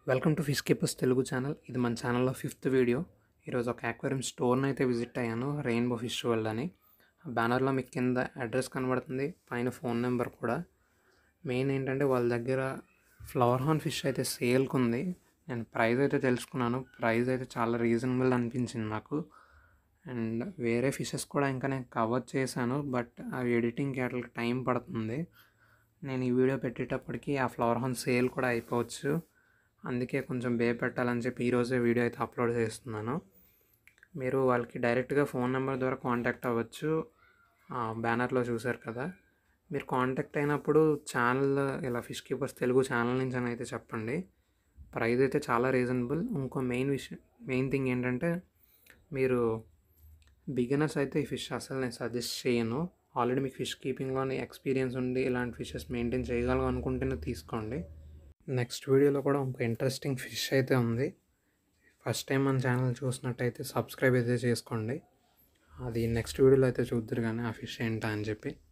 welcome to fish keepers Telugu channel ఇది మన ఛానల్లో ఫిఫ్త్ వీడియో ఈరోజు ఒక అక్వేరియం స్టోర్ని అయితే విజిట్ అయ్యాను రెయిన్బో ఫిష్ వరల్డ్ అని బ్యానర్లో మీకు కింద అడ్రస్ కనబడుతుంది పైన ఫోన్ నెంబర్ కూడా మెయిన్ ఏంటంటే వాళ్ళ దగ్గర ఫ్లవర్ హార్న్ ఫిష్ అయితే సేల్కి ఉంది నేను ప్రైస్ అయితే తెలుసుకున్నాను ప్రైస్ అయితే చాలా రీజనబుల్ అనిపించింది నాకు అండ్ వేరే ఫిషెస్ కూడా ఇంకా నేను కవర్ చేశాను బట్ అవి ఎడిటింగ్కి అట్లా టైం పడుతుంది నేను ఈ వీడియో పెట్టేటప్పటికి ఆ ఫ్లవర్ హార్న్ సేల్ కూడా అయిపోవచ్చు అందుకే కొంచెం బే పెట్టాలని చెప్పి ఈరోజే వీడియో అయితే అప్లోడ్ చేస్తున్నాను మీరు వాళ్ళకి డైరెక్ట్గా ఫోన్ నెంబర్ ద్వారా కాంటాక్ట్ అవ్వచ్చు బ్యానర్లో చూసారు కదా మీరు కాంటాక్ట్ అయినప్పుడు ఛానల్ ఇలా ఫిష్ కీపర్స్ తెలుగు ఛానల్ నుంచి అని అయితే చెప్పండి ప్రైస్ అయితే చాలా రీజనబుల్ ఇంకో మెయిన్ విషయం మెయిన్ థింగ్ ఏంటంటే మీరు బిగినర్స్ అయితే ఈ ఫిష్ అసలు నేను సజెస్ట్ చేయను ఆల్రెడీ మీకు ఫిష్ కీపింగ్లోని ఎక్స్పీరియన్స్ ఉండి ఇలాంటి ఫిషెస్ మెయింటైన్ చేయగలం అనుకుంటేనే తీసుకోండి నెక్స్ట్ వీడియోలో కూడా ఇంకో ఇంట్రెస్టింగ్ ఫిష్ అయితే ఉంది ఫస్ట్ టైం మన ఛానల్ చూసినట్టయితే సబ్స్క్రైబ్ అయితే చేసుకోండి అది నెక్స్ట్ వీడియోలో అయితే చూద్దరు కానీ ఆ ఫిష్ ఏంటా అని చెప్పి